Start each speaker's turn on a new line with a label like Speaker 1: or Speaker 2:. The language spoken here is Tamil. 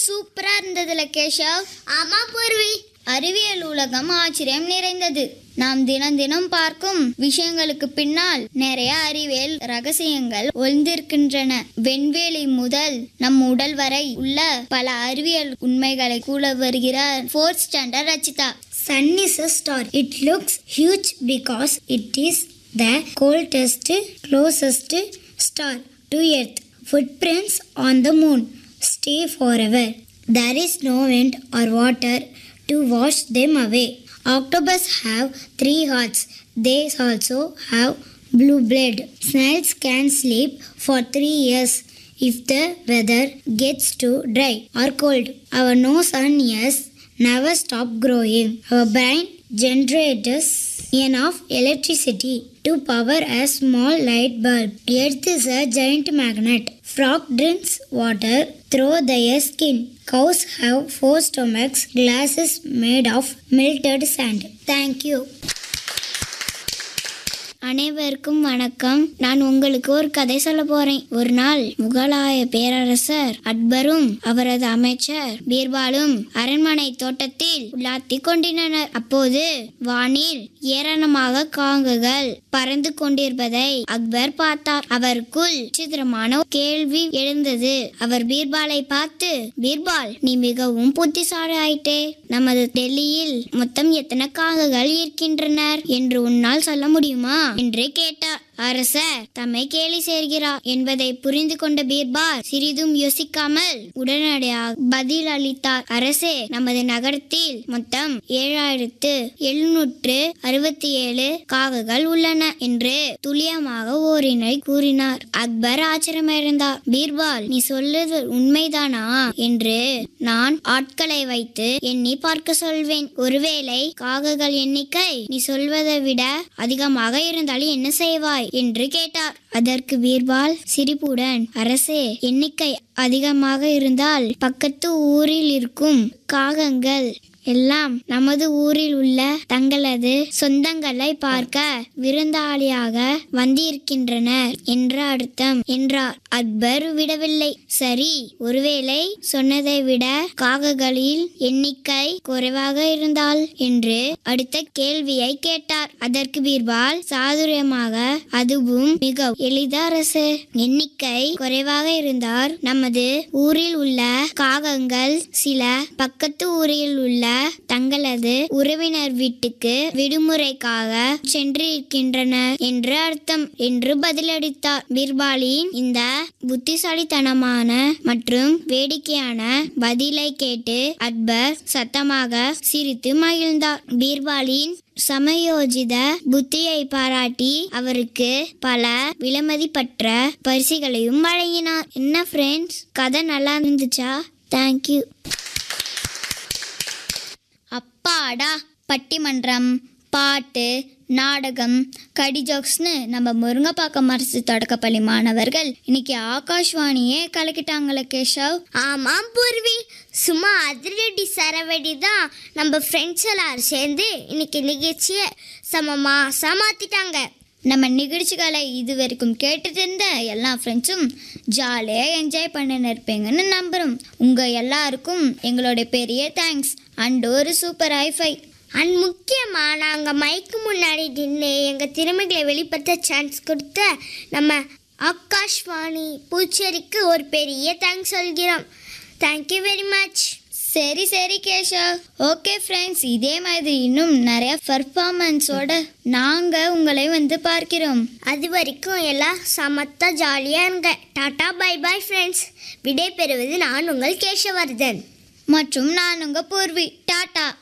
Speaker 1: சூப்பரா இருந்ததுல கேஷவ்
Speaker 2: ஆமா பூர்வி
Speaker 1: அறிவியல் உலகம் ஆச்சரியம் நிறைந்தது நாம் தினம் தினம் பார்க்கும் விஷயங்களுக்கு பின்னால் நிறைய அறிவியல் ரகசியங்கள் ஒளிந்திருக்கின்றன வெண்வெளி முதல் நம் உடல் வரை உள்ள பல அறிவியல் உண்மைகளை கூற வருகிறார் fourth standard Rachitha
Speaker 2: Sun is a star. It looks huge because it is the coldest, closest star to Earth. Footprints on the moon stay forever. There is no wind or water to wash them away. Octopus have three hearts. They also have blue blood. Snails can sleep for three years if the weather gets too dry or cold. Our nose and ears never stop growing. Our brain generates enough electricity to power a small light bulb. Earth is a giant magnet. Frog drinks water through their skin. Cows have four stomachs. Glass is made of melted sand. Thank you.
Speaker 1: அனைவருக்கும் வணக்கம் நான் உங்களுக்கு ஒரு கதை சொல்ல போறேன் ஒரு நாள் முகலாய பேரரசர் அக்பரும் அவரது அமைச்சர் பீர்பாலும் அரண்மனை தோட்டத்தில் உலாத்தி கொண்டிருந்தனர் அப்போது வானில் ஏராளமாக காங்குகள் பறந்து கொண்டிருப்பதை அக்பர் பார்த்தார் அவருக்குள் சித்திரமான கேள்வி எழுந்தது அவர் பீர்பாலை பார்த்து பீர்பால் நீ மிகவும் புத்திசாலி ஆயிட்டே நமது டெல்லியில் மொத்தம் எத்தனை காங்குகள் இருக்கின்றனர் என்று உன்னால் சொல்ல முடியுமா என்று கேட்டார் அரசர் தம்மை கேலி சேர்கிறார் என்பதை புரிந்து கொண்ட பீர்பால் சிறிதும் யோசிக்காமல் உடனடியாக பதில் அளித்தார் அரசே நமது நகரத்தில் மொத்தம் ஏழாயிரத்து எழுநூற்று அறுபத்தி ஏழு காகுகள் உள்ளன என்று துல்லியமாக ஓரினை கூறினார் அக்பர் ஆச்சரியமடைந்தார் பீர்பால் நீ சொல்லுது உண்மைதானா என்று நான் ஆட்களை வைத்து எண்ணி பார்க்க சொல்வேன் ஒருவேளை காகுகள் எண்ணிக்கை நீ சொல்வதை விட அதிகமாக இருந்தால் என்ன செய்வாய் என்று கேட்டார் அதற்கு பீர்பால் சிரிப்புடன் அரசே எண்ணிக்கை அதிகமாக இருந்தால் பக்கத்து ஊரில் இருக்கும் காகங்கள் எல்லாம் நமது ஊரில் உள்ள தங்களது சொந்தங்களை பார்க்க விருந்தாளியாக வந்திருக்கின்றனர் என்ற அர்த்தம் என்றார் அக்பர் விடவில்லை சரி ஒருவேளை சொன்னதை விட காகங்களில் எண்ணிக்கை குறைவாக இருந்தால் என்று அடுத்த கேள்வியை கேட்டார் அதற்கு பீர்பால் சாதுரியமாக அதுவும் மிக எளிதரசு எண்ணிக்கை குறைவாக இருந்தால் நமது ஊரில் உள்ள காகங்கள் சில பக்கத்து ஊரில் உள்ள தங்களது உறவினர் வீட்டுக்கு விடுமுறைக்காக சென்றிருக்கின்றன என்று அர்த்தம் என்று பதிலளித்தார் பீர்பாலின் இந்த புத்திசாலித்தனமான மற்றும் வேடிக்கையான பதிலை கேட்டு அக்பர் சத்தமாக சிரித்து மகிழ்ந்தார் பீர்பாலின் சமயோஜித புத்தியை பாராட்டி அவருக்கு பல விலைமதிப்பற்ற பரிசுகளையும் வழங்கினார் என்ன ஃப்ரெண்ட்ஸ் கதை நல்லா இருந்துச்சா தேங்க்யூ அப்பாடா பட்டிமன்றம் பாட்டு நாடகம் கடி ஜோக்ஸ்னு நம்ம முருங்கப்பாக்கம் அரசு தொடக்கப்பள்ளி மாணவர்கள் இன்னைக்கு ஆகாஷ்வாணியே கலக்கிட்டாங்களே கேஷவ்
Speaker 2: ஆமாம் பூர்வி சும்மா அதிரடி சரவெடி தான் நம்ம ஃப்ரெண்ட்ஸ் எல்லாரும் சேர்ந்து இன்னைக்கு நிகழ்ச்சியை செம மாசா மாத்திட்டாங்க
Speaker 1: நம்ம நிகழ்ச்சிகளை இது வரைக்கும் கேட்டுட்டு இருந்த எல்லா ஃப்ரெண்ட்ஸும் ஜாலியாக என்ஜாய் பண்ணின்னு இருப்பீங்கன்னு நம்புகிறோம் உங்கள் எல்லாருக்கும் எங்களோட பெரிய தேங்க்ஸ் அண்ட் ஒரு சூப்பர் ஹைஃபை
Speaker 2: அண்ட் முக்கியமா நாங்க மைக்கு முன்னாடி நின்று எங்க திறமைகளை வெளிப்படுத்த சான்ஸ் கொடுத்த நம்ம ஆகாஷ்வாணி பூச்சேரிக்கு ஒரு பெரிய தேங்க்ஸ் சொல்கிறோம் தேங்க்யூ வெரி மச்
Speaker 1: சரி சரி கேஷவ் ஓகே ஃப்ரெண்ட்ஸ் இதே மாதிரி இன்னும் நிறைய பர்ஃபார்மன்ஸோட நாங்கள் உங்களை வந்து பார்க்கிறோம்
Speaker 2: அது வரைக்கும் எல்லாம் சமத்தா ஜாலியாக இருங்க டாடா பை பை ஃப்ரெண்ட்ஸ் விடை பெறுவது நான் உங்கள் கேசவர்தன்
Speaker 1: மற்றும் நான் உங்கள் பூர்வி டாட்டா